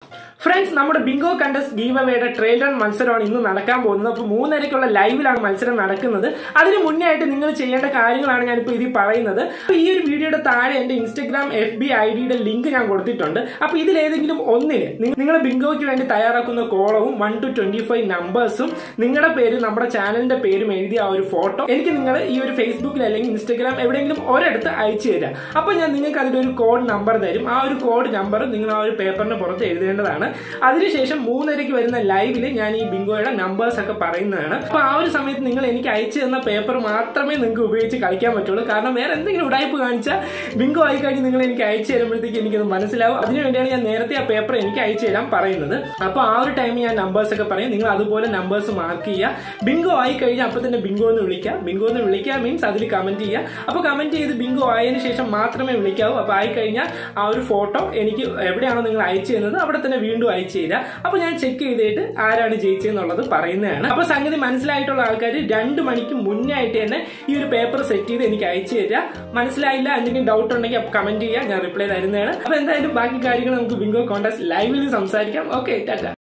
friends നമ്മുടെ bingo contest give അവയുടെ trail run മത്സരമാണ് ഇന്ന് നടക്കാൻ പോകുന്നത് അപ്പോൾ മൂന്നരയ്ക്കുള്ള ലൈവിലാണ് മത്സരം നടക്കുന്നത് അതിന് മുന്നേ ആയിട്ട് നിങ്ങൾ ചെയ്യേണ്ട കാര്യങ്ങളാണ് ഞാനിപ്പോൾ ഇതിൽ പറയുന്നത് അപ്പോൾ ഈ ഒരു വീഡിയോയുടെ താഴെ എൻ്റെ ഇൻസ്റ്റഗ്രാം എഫ് ബി ഐ ഡിയുടെ ലിങ്ക് ഞാൻ കൊടുത്തിട്ടുണ്ട് അപ്പോൾ ഇതിലേതെങ്കിലും ഒന്നിന് നിങ്ങൾ ബിങ്കോയ്ക്ക് വേണ്ടി തയ്യാറാക്കുന്ന കോളവും വൺ ടു ട്വന്റി ഫൈവ് നമ്പേഴ്സും നിങ്ങളുടെ പേര് നമ്മുടെ ചാനലിന്റെ പേരും എഴുതിയ ആ ഒരു ഫോട്ടോ എനിക്ക് നിങ്ങൾ ഈ ഒരു ഫേസ്ബുക്കിൽ അല്ലെങ്കിൽ ഇൻസ്റ്റഗ്രാം എവിടെയെങ്കിലും ഒരിടത്ത് അയച്ചു തരാം അപ്പോൾ ഞാൻ നിങ്ങൾക്ക് അതിലൊരു കോഡ് നമ്പർ തരും ആ ഒരു കോഡ് നമ്പർ നിങ്ങൾ ആ ഒരു പേപ്പറിന് പുറത്ത് എഴുതേണ്ടതാണ് അതിനുശേഷം മൂന്നരയ്ക്ക് വരുന്ന ലൈവിൽ ഞാൻ ഈ ബിങ്കോയുടെ നമ്പേഴ്സ് ഒക്കെ പറയുന്നതാണ് അപ്പോൾ ആ ഒരു സമയത്ത് നിങ്ങൾ എനിക്ക് അയച്ചു തന്ന പേപ്പർ മാത്രമേ നിങ്ങൾക്ക് ഉപയോഗിച്ച് കളിക്കാൻ പറ്റുള്ളൂ കാരണം വേറെ എന്തെങ്കിലും ഉടായ്പ് കാണിച്ചാൽ ബിങ്കോ ആയി കഴിഞ്ഞ് നിങ്ങൾ എനിക്ക് അയച്ചു തരുമ്പോഴത്തേക്ക് എനിക്കത് മനസ്സിലാവും അതിനു വേണ്ടിയാണ് ഞാൻ നേരത്തെ ആ പേപ്പർ എനിക്ക് അയച്ചു തരാൻ പറയുന്നത് അപ്പോൾ ആ ഒരു ടൈമിൽ ഞാൻ നമ്പേഴ്സ് ഒക്കെ പറയും നിങ്ങൾ അതുപോലെ നമ്പേഴ്സ് മാർക്ക് ചെയ്യുക ബിങ്കോ ആയി കഴിഞ്ഞാൽ അപ്പോൾ തന്നെ ബിങ്കോ എന്ന് വിളിക്കുക ബിങ്കോ എന്ന് വിളിക്കുക മീൻസ് അതിൽ കമന്റ് ചെയ്യുക അപ്പോൾ കമന്റ് ചെയ്ത് ബിങ്കോ ആയതിനു ശേഷം മാത്രമേ വിളിക്കാവൂ അപ്പോൾ ആയി കഴിഞ്ഞാൽ ആ ഒരു ഫോട്ടോ എനിക്ക് എവിടെയാണോ നിങ്ങൾ അയച്ചു തരുന്നത് അവിടെ തന്നെ വീണ്ടും അയച്ചു തരിക അപ്പോൾ ഞാൻ ചെക്ക് ചെയ്തിട്ട് ആരാണ് ജയിച്ചതെന്നുള്ളത് പറയുന്നതാണ് അപ്പോൾ സംഗതി മനസ്സിലായിട്ടുള്ള ആൾക്കാർ രണ്ട് മണിക്ക് മുന്നേ ആയിട്ട് തന്നെ ഈ ഒരു പേപ്പർ സെറ്റ് ചെയ്ത് എനിക്ക് അയച്ചു തരിക മനസ്സിലായില്ല എന്തെങ്കിലും ഡൗട്ട് ഉണ്ടെങ്കിൽ കമന്റ് ചെയ്യുക ഞാൻ റിപ്ലൈ തരുന്നതാണ് അപ്പോൾ എന്തായാലും ബാക്കി കാര്യങ്ങൾ നമുക്ക് ബിങ്കോ കോൺടാക്ട് ലൈവിൽ സംസാരിക്കാം ഓക്കെ ടാറ്റ